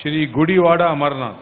శ్రీ గుడివాడ అమర్నాథ్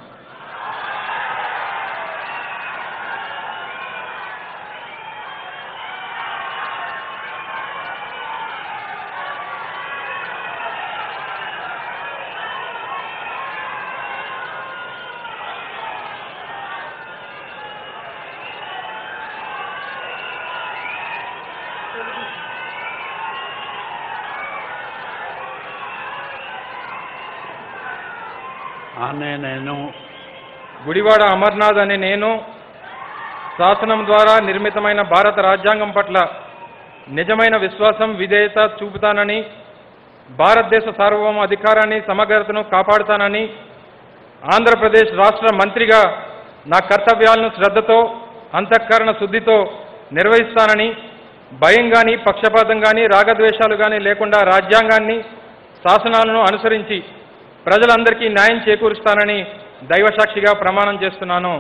అనే నేను గుడివాడ అమర్నాథ్ అనే నేను శాసనం ద్వారా నిర్మితమైన భారత రాజ్యాంగం పట్ల నిజమైన విశ్వాసం విధేయత చూపుతానని భారతదేశ సార్వభౌమ అధికారాన్ని సమగ్రతను కాపాడుతానని ఆంధ్రప్రదేశ్ రాష్ట్ర మంత్రిగా నా కర్తవ్యాలను శ్రద్ధతో అంతఃకరణ శుద్ధితో నిర్వహిస్తానని భయం కానీ పక్షపాతం కానీ రాగద్వేషాలు కానీ లేకుండా రాజ్యాంగాన్ని శాసనాలను అనుసరించి ప్రజలందరికీ న్యాయం చేకూరుస్తానని దైవసాక్షిగా ప్రమాణం చేస్తున్నాను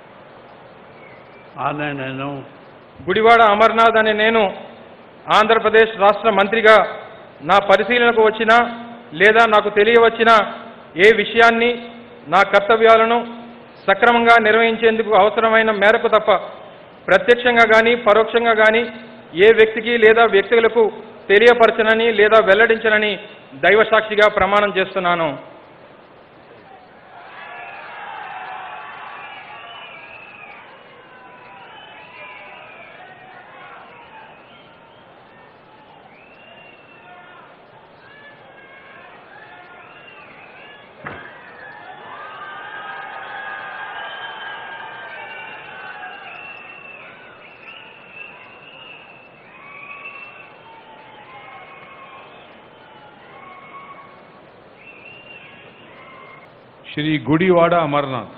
అనే నేను గుడివాడ అమర్నాథ్ అనే నేను ఆంధ్రప్రదేశ్ రాష్ట్ర మంత్రిగా నా పరిశీలనకు వచ్చిన లేదా నాకు తెలియవచ్చిన ఏ విషయాన్ని నా కర్తవ్యాలను సక్రమంగా నిర్వహించేందుకు అవసరమైన మేరకు తప్ప ప్రత్యక్షంగా కానీ పరోక్షంగా కానీ ఏ వ్యక్తికి లేదా వ్యక్తులకు తెలియపరచనని లేదా వెల్లడించనని దైవసాక్షిగా ప్రమాణం చేస్తున్నాను శ్రీ గుడివాడ అమర్నాథ్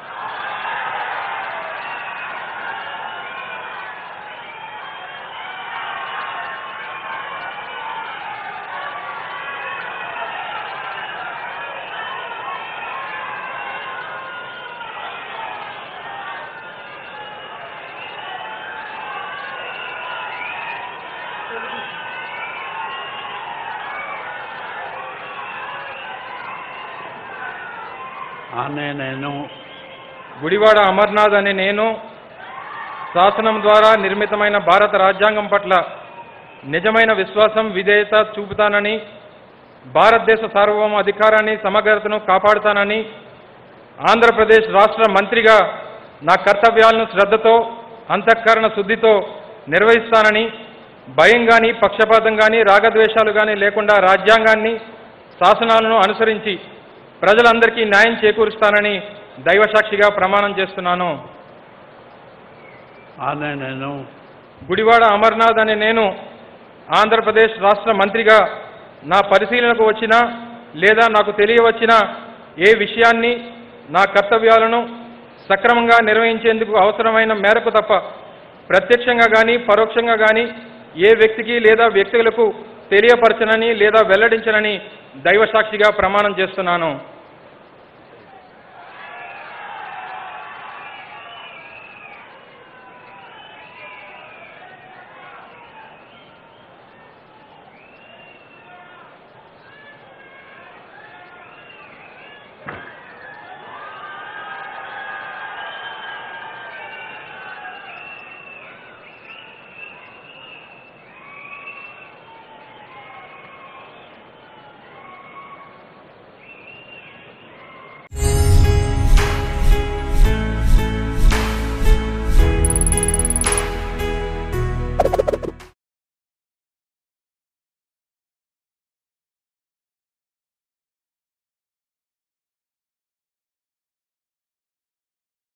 అనే నేను గుడివాడ అమర్నాథ్ అనే నేను శాసనం ద్వారా నిర్మితమైన భారత రాజ్యాంగం పట్ల నిజమైన విశ్వాసం విధేయత చూపుతానని భారతదేశ సార్వభౌమ అధికారాన్ని సమగ్రతను కాపాడుతానని ఆంధ్రప్రదేశ్ రాష్ట్ర మంత్రిగా నా కర్తవ్యాలను శ్రద్ధతో అంతఃకరణ శుద్ధితో నిర్వహిస్తానని భయం కానీ పక్షపాతం కానీ రాగద్వేషాలు కానీ లేకుండా రాజ్యాంగాన్ని శాసనాలను అనుసరించి ప్రజలందరికీ న్యాయం చేకూరుస్తానని దైవసాక్షిగా ప్రమాణం చేస్తున్నాను అనే నేను గుడివాడ అమర్నాథ్ అనే నేను ఆంధ్రప్రదేశ్ రాష్ట్ర మంత్రిగా నా పరిశీలనకు వచ్చిన లేదా నాకు తెలియవచ్చిన ఏ విషయాన్ని నా కర్తవ్యాలను సక్రమంగా నిర్వహించేందుకు అవసరమైన మేరకు తప్ప ప్రత్యక్షంగా కానీ పరోక్షంగా కానీ ఏ వ్యక్తికి లేదా వ్యక్తులకు తెలియపరచనని లేదా వెల్లడించనని దైవసాక్షిగా ప్రమాణం చేస్తున్నాను